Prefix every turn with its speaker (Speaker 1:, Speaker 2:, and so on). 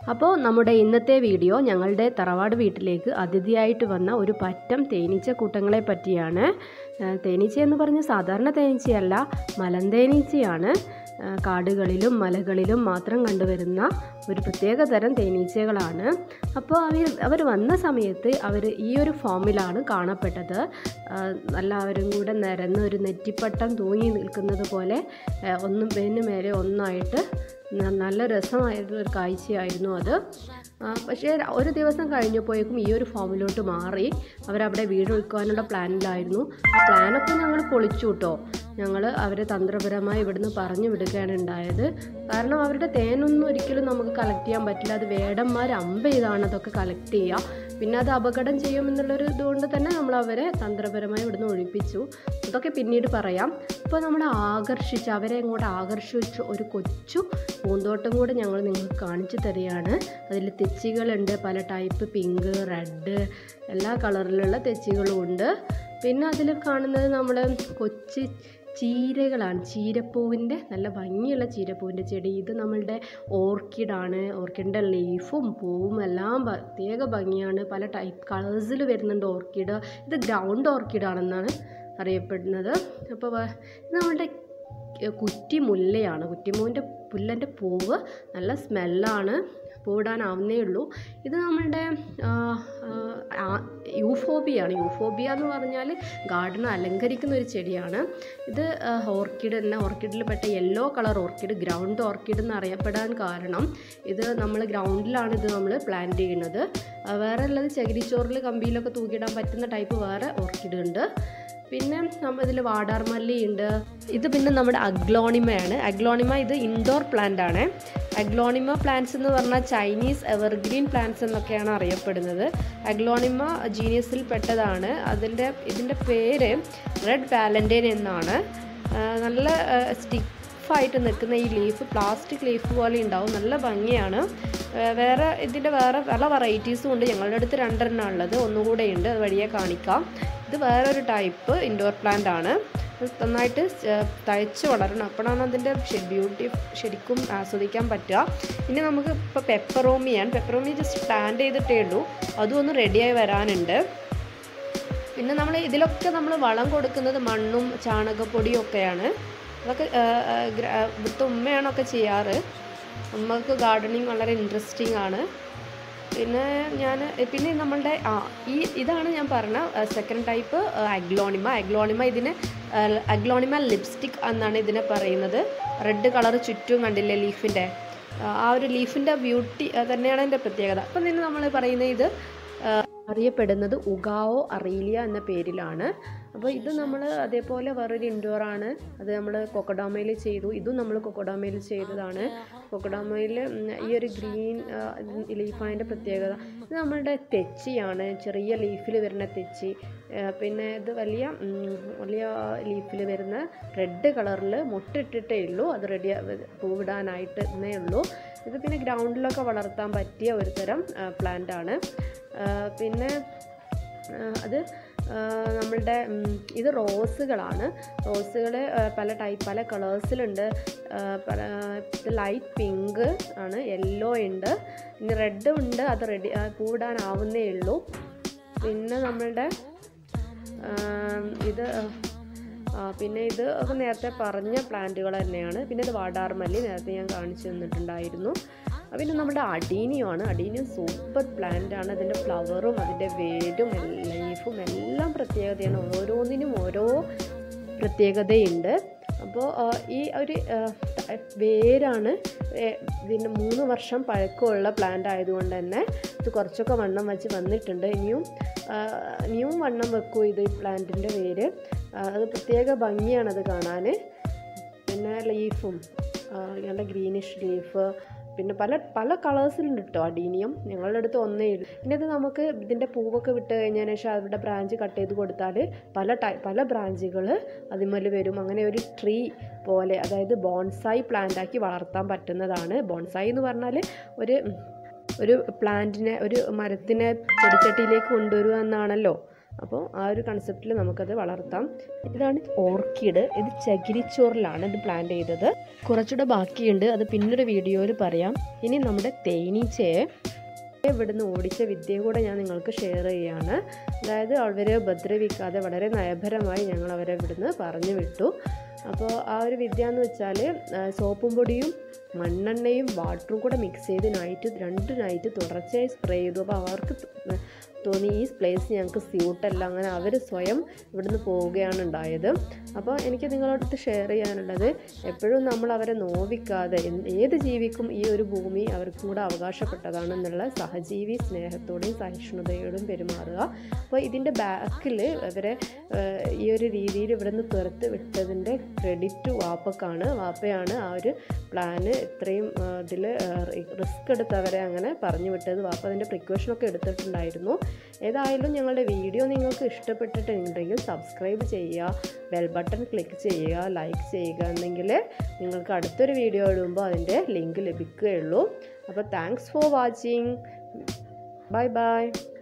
Speaker 1: അപ്പോൾ നമ്മുടെ ഇന്നത്തെ വീഡിയോ ഞങ്ങളുടെ തറവാട് വീട്ടിലേക്ക് അതിഥിയായിട്ട് വന്ന ഒരു പറ്റം തേനീച്ച കൂട്ടങ്ങളെ പറ്റിയാണ് ആ, തേനീച്ച എന്ന് പറഞ്ഞ സാധാരണ തേനീച്ചയല്ല മലന്തേനീച്ചയാണ് ആ, കാടുകളിലും മലകളിലും മാത്രം കണ്ടുവരുന്ന ഒരു പ്രത്യേക തരം തേനീച്ചകളാണ് അപ്പോൾ അവർ അവർ വന്ന സമയത്ത് അവർ ഈ ഒരു ഫോമിലാണ് കാണപ്പെട്ടത് ആ, എല്ലാവരും കൂടെ നിരന്ന് ഒരു നെറ്റിപ്പട്ടം തൂങ്ങി നിൽക്കുന്നത് പോലെ ആ, ഒന്നും പേരിന് മേലെ ഒന്നായിട്ട് ന- നല്ല രസമായിട്ടുള്ള ഒരു കാഴ്ചയായിരുന്നു അത് ആ, പക്ഷേ ഒരു ദിവസം കഴിഞ്ഞപ്പോഴേക്കും ഈ ഒരു ഫോമിലോട്ട് മാറി അവരവിടെ വീട് വെക്കാനുള്ള പ്ലാനിലായിരുന്നു ആ പ്ലാനൊക്കെ ഞങ്ങൾ പൊളിച്ചു കേട്ടോ ഞങ്ങൾ അവരെ തന്ത്രപരമായി ഇവിടുന്ന് പറഞ്ഞു വിടുകയാണ് ഉണ്ടായത് കാരണം അവരുടെ തേനൊന്നും ഒരിക്കലും നമുക്ക് കളക്ട് ചെയ്യാൻ പറ്റില്ല അത് വേടന്മാർ അമ്പ ചെയ്താണ് അതൊക്കെ കളക്ട് ചെയ്യുക പിന്നെ അത് അപകടം ചെയ്യുമെന്നുള്ളൊരു ഇതുകൊണ്ട് തന്നെ നമ്മൾ അവരെ തന്ത്രപരമായി ഇവിടുന്ന് ഒഴിപ്പിച്ചു അതൊക്കെ പിന്നീട് പറയാം അപ്പോൾ നമ്മൾ ആകർഷിച്ച് അവരെ ഇങ്ങോട്ട് ആകർഷിച്ച് ഒരു കൊച്ചു പൂന്തോട്ടം കൂടെ ഞങ്ങൾ നിങ്ങൾക്ക് കാണിച്ചു തരികയാണ് അതിൽ തെച്ചികളുണ്ട് പല ടൈപ്പ് പിങ്ക് റെഡ് എല്ലാ കളറിലുള്ള തെച്ചികളും ഉണ്ട് പിന്നെ അതിൽ കാണുന്നത് നമ്മൾ കൊച്ചു ചീരകളാണ് ചീരപ്പൂവിൻ്റെ നല്ല ഭംഗിയുള്ള ചീരപ്പൂവിൻ്റെ ചെടി ഇത് നമ്മളുടെ ഓർക്കിഡാണ് ഓർക്കിഡിൻ്റെ ലീഫും പൂവും എല്ലാം പ്രത്യേക ഭംഗിയാണ് പല ടൈപ്പ് കളേഴ്സിൽ വരുന്നുണ്ട് ഓർക്കിഡ് ഇത് ഗ്രൗണ്ട് ഓർക്കിഡാണെന്നാണ് അറിയപ്പെടുന്നത് അപ്പോൾ വ- ഇത് നമ്മളുടെ കുറ്റിമുല്ലയാണ് കുറ്റിമുല്ലിൻ്റെ പുല്ലൻ്റെ പൂവ് നല്ല സ്മെല്ലാണ് പൂവിടാനാവുന്നേ ഉള്ളൂ ഇത് നമ്മളുടെ ആ, ആ, യൂഫോബിയാണ് യൂഫോബിയ എന്ന് പറഞ്ഞാൽ ഗാർഡൻ അലങ്കരിക്കുന്ന ഒരു ചെടിയാണ് ഇത് ഓർക്കിഡ് തന്നെ ഓർക്കിഡിൽ പെട്ട yellow colour orchid ground orchid എന്ന് അറിയപ്പെടാൻ കാരണം ഇത് നമ്മൾ ഗ്രൗണ്ടിലാണ് ഇത് നമ്മൾ പ്ലാന്റ് ചെയ്യുന്നത് ആ, വേറെ ഉള്ളത് ചകിരിച്ചോറിൽ കമ്പിയിലൊക്കെ തൂക്കിയിടാൻ പറ്റുന്ന ടൈപ്പ് വേറെ ഓർക്കിഡ് ഉണ്ട് പിന്നെ നമ്മൾ ഇതിൽ വാടാർമല്ലി ഉണ്ട് ഇത് പിന്നെ നമ്മുടെ അഗ്ലോണിമയാണ് അഗ്ലോണിമ ഇത് ഇൻഡോർ പ്ലാന്റ് ആണ് അഗ്ലോണിമ പ്ലാന്റ്സ് എന്ന് പറഞ്ഞാൽ ചൈനീസ് എവർഗ്രീൻ പ്ലാന്റ്സ് എന്നൊക്കെയാണ് അറിയപ്പെടുന്നത് അഗ്ലോണിമ ജീനിയസിൽ പെട്ടതാണ് അതിൻ്റെ ഇതിൻ്റെ പേര് റെഡ് വാലൻറ്റൈൻ എന്നാണ് ആ, നല്ല സ്റ്റിഫായിട്ട് നിൽക്കുന്ന ഈ ലീഫ് പ്ലാസ്റ്റിക് ലീഫ് പോലെ ഉണ്ടാവും നല്ല ഭംഗിയാണ് ആ, വേറെ ഇതിൻ്റെ വേറെ പല വെറൈറ്റീസും ഉണ്ട് ഞങ്ങളുടെ അടുത്ത് രണ്ടെണ്ണം ഉള്ളത് ഒന്നുകൂടെ ഉണ്ട് അത് വഴിയെ കാണിക്കാം ഇത് വേറൊരു ടൈപ്പ് ഇൻഡോർ പ്ലാന്റ് ആണ് ഇത് നന്നായിട്ട് ച- തഴച്ച് വളരണം അപ്പോഴാണ് അതിൻ്റെ ബ്യൂട്ടി ശരിക്കും ആസ്വദിക്കാൻ പറ്റുക ഇനി നമുക്ക് ഇപ്പോൾ പെപ്പറോമിയാണ് പെപ്പറോമി ജസ്റ്റ് പ്ലാന്റ് ചെയ്തിട്ടേ ഉള്ളൂ അതും ഒന്ന് റെഡിയായി വരാനുണ്ട് പിന്നെ നമ്മൾ ഇതിലൊക്കെ നമ്മൾ വളം കൊടുക്കുന്നത് മണ്ണും ചാണകപ്പൊടിയും ഒക്കെയാണ് അതൊക്കെ ആ, ആ, ഗ്ര- ആ, ഇവിടുത്തെ ഉമ്മയാണൊക്കെ ചെയ്യാറ് ഉമ്മക്ക് ഗാർഡനിങ് വളരെ ഇൻട്രസ്റ്റിംഗ് ആണ് പിന്നെ ഞാൻ പിന്നെ നമ്മളുടെ ആ ഈ ഇതാണ് ഞാൻ പറഞ്ഞ സെക്കൻഡ് ടൈപ്പ് അഗ്ലോണിമ അഗ്ലോണിമ ഇതിന് അഗ്ലോണിമ ലിപ്സ്റ്റിക് എന്നാണ് ഇതിനെ പറയുന്നത് റെഡ് കളർ ചുറ്റും കണ്ടില്ലേ ലീഫിൻ്റെ ആ ഒരു ലീഫിൻ്റെ ബ്യൂട്ടി തന്നെയാണ് എൻ്റെ പ്രത്യേകത അപ്പം തന്നെ നമ്മൾ പറയുന്ന ഇത് അറിയപ്പെടുന്നത് ഉഗാവോ അറീലിയ എന്ന പേരിലാണ് അപ്പോൾ ഇത് നമ്മൾ അതേപോലെ വേറൊരു ഇൻഡോർ ആണ് അത് നമ്മൾ കൊക്കഡാമയിൽ ചെയ്തു ഇതും നമ്മൾ കൊക്കഡാമയിൽ ചെയ്തതാണ് കൊക്കഡാമയിൽ ഈ ഒരു ഗ്രീൻ ലീഫാണ് അതിൻ്റെ പ്രത്യേകത ഇത് നമ്മളുടെ തെച്ചിയാണ് ചെറിയ ലീഫിൽ വരുന്ന തെച്ചി ആ, പിന്നെ ഇത് വലിയ ഉം, വലിയ ലീഫിൽ വരുന്ന റെഡ് കളറിൽ മുട്ടിട്ടിട്ടേ ഉള്ളൂ അത് റെഡി പൂവിടാനായിട്ട് എന്നേ ഉള്ളൂ ഇത് പിന്നെ ഗ്രൗണ്ടിലൊക്കെ വളർത്താൻ പറ്റിയ ഒരു തരം പ്ലാന്റ് ആണ് ആ, പിന്നെ ആ, അത് ആ, നമ്മളുടെ ഉം, ഇത് റോസുകളാണ് റോസുകൾ പല ടൈപ്പ് പല കളേഴ്സിലുണ്ട് ആ, പല ഇത് ലൈറ്റ് പിങ്ക് ആണ് യെല്ലോ ഉണ്ട് പിന്നെ റെഡ് ഉണ്ട് അത് റെഡി പൂവിടാനാവുന്നേ ഉള്ളൂ പിന്നെ നമ്മളുടെ ആം, ഇത് ആ, പിന്നെ ഇത് ഒക്കെ നേരത്തെ പറഞ്ഞ പ്ലാന്റുകൾ തന്നെയാണ് പിന്നെ ഇത് വാടാർമല്ലി നേരത്തെ ഞാൻ കാണിച്ചു തന്നിട്ടുണ്ടായിരുന്നു ആ, പിന്നെ നമ്മുടെ അടീനിയമാണ് അടീനിയം സൂപ്പർ പ്ലാന്റ് ആണ് അതിൻ്റെ ഫ്ലവറും അതിൻ്റെ വേരും ലീഫും എല്ലാം പ്രത്യേകതയാണ് ഓരോന്നിനും ഓരോ പ്രത്യേകതയുണ്ട് അപ്പോൾ ഈ ഒരു ആ, ത- വേരാണ് ഏ, ഇതിന് മൂന്ന് വർഷം പഴക്കമുള്ള പ്ലാന്റ് ആയതുകൊണ്ട് തന്നെ ഇത് കുറച്ചൊക്കെ വണ്ണം വെച്ച് വന്നിട്ടുണ്ട് ഇനിയും ആ, ഇനിയും വണ്ണം വെക്കും ഇത് ഈ പ്ലാന്റിൻ്റെ വേര് ആ, അത് പ്രത്യേക ഭംഗിയാണത് കാണാൻ പിന്നെ ലീഫും നല്ല ഗ്രീനിഷ് ലീഫ് പിന്നെ പല പല കളേഴ്സിലുണ്ട് കേട്ടോ അഡീനിയം ഞങ്ങളുടെ അടുത്ത് ഒന്നേ ഉള്ളൂ പിന്നെ ഇത് നമുക്ക് ഇതിൻ്റെ പൂവൊക്കെ വിട്ട് കഴിഞ്ഞതിന് ശേഷം അവരുടെ ബ്രാഞ്ച് കട്ട് ചെയ്ത് കൊടുത്താൽ പല ടൈ പല ബ്രാഞ്ചുകൾ അതിന്മേൽ വരും അങ്ങനെ ഒരു ട്രീ പോലെ അതായത് ബോൺസായി പ്ലാന്റ് ആക്കി വളർത്താൻ പറ്റുന്നതാണ് ബോൺസായി എന്ന് പറഞ്ഞാൽ ഒരു ഒരു പ്ലാന്റിനെ ഒരു മരത്തിനെ ചെടിച്ചട്ടിയിലേക്ക് കൊണ്ടുവരിക എന്നാണല്ലോ അപ്പോൾ ആ ഒരു കൺസെപ്റ്റിൽ നമുക്കത് വളർത്താം ഇതാണ് ഓർക്കിഡ് ഇത് ചകിരിച്ചോറിലാണ് ഇത് പ്ലാന്റ് ചെയ്തത് കുറച്ചുകൂടെ ബാക്കിയുണ്ട് അത് പിന്നൊരു വീഡിയോയിൽ പറയാം ഇനി നമ്മുടെ തേനീച്ചയെ ഇവിടുന്ന് ഓടിച്ച വിദ്യ കൂടെ ഞാൻ നിങ്ങൾക്ക് ഷെയർ ചെയ്യുകയാണ് അതായത് അവരെ ഉപദ്രവിക്കാതെ വളരെ നയഭരമായി ഞങ്ങൾ അവരെ ഇവിടുന്ന് പറഞ്ഞു വിട്ടു അപ്പോൾ ആ ഒരു വിദ്യ എന്ന് വെച്ചാൽ സോപ്പും പൊടിയും മണ്ണെണ്ണയും വാട്ടറും കൂടെ മിക്സ് ചെയ്ത് നൈറ്റ് രണ്ട് നൈറ്റ് തുടർച്ചയായി സ്പ്രേ ചെയ്തു അപ്പോൾ അവർക്ക് തോന്നി ഈ പ്ലേസ് ഞങ്ങൾക്ക് സ്യൂട്ടല്ല അങ്ങനെ അവർ സ്വയം ഇവിടുന്ന് പോവുകയാണ് ഉണ്ടായത് അപ്പോൾ എനിക്ക് നിങ്ങളോടത്ത് ഷെയർ ചെയ്യാനുള്ളത് എപ്പോഴും നമ്മൾ അവരെ നോവിക്കാതെ ഏത് ജീവിക്കും ഈ ഒരു ഭൂമി അവർക്കും കൂടെ അവകാശപ്പെട്ടതാണെന്നുള്ള സഹജീവി സ്നേഹത്തോടെയും സഹിഷ്ണുതയോടും പെരുമാറുക അപ്പോൾ ഇതിൻ്റെ ബാക്കിൽ അവരെ ഈ ഒരു രീതിയിൽ ഇവിടുന്ന് പുറത്ത് വിട്ടതിൻ്റെ ക്രെഡിറ്റ് വാപ്പക്കാണ് വാപ്പയാണ് ആ ഒരു പ്ലാന് ഇത്രയും ഇതിൽ റിസ്ക് എടുത്ത് അവരെ അങ്ങനെ പറഞ്ഞു വിട്ടത് വാപ്പ അതിൻ്റെ പ്രിക്കോഷനൊക്കെ എടുത്തിട്ടുണ്ടായിരുന്നു ഏതായാലും ഞങ്ങളുടെ വീഡിയോ നിങ്ങൾക്ക് ഇഷ്ടപ്പെട്ടിട്ടുണ്ടെങ്കിൽ സബ്സ്ക്രൈബ് ചെയ്യുക ബെൽ ബട്ടൺ ക്ലിക്ക് ചെയ്യുക ലൈക്ക് ചെയ്യുക എന്നെങ്കിൽ നിങ്ങൾക്ക് അടുത്തൊരു വീഡിയോ ഇടുമ്പോൾ അതിൻ്റെ ലിങ്ക് ലഭിക്കുകയുള്ളൂ അപ്പോൾ thanks for watching bye by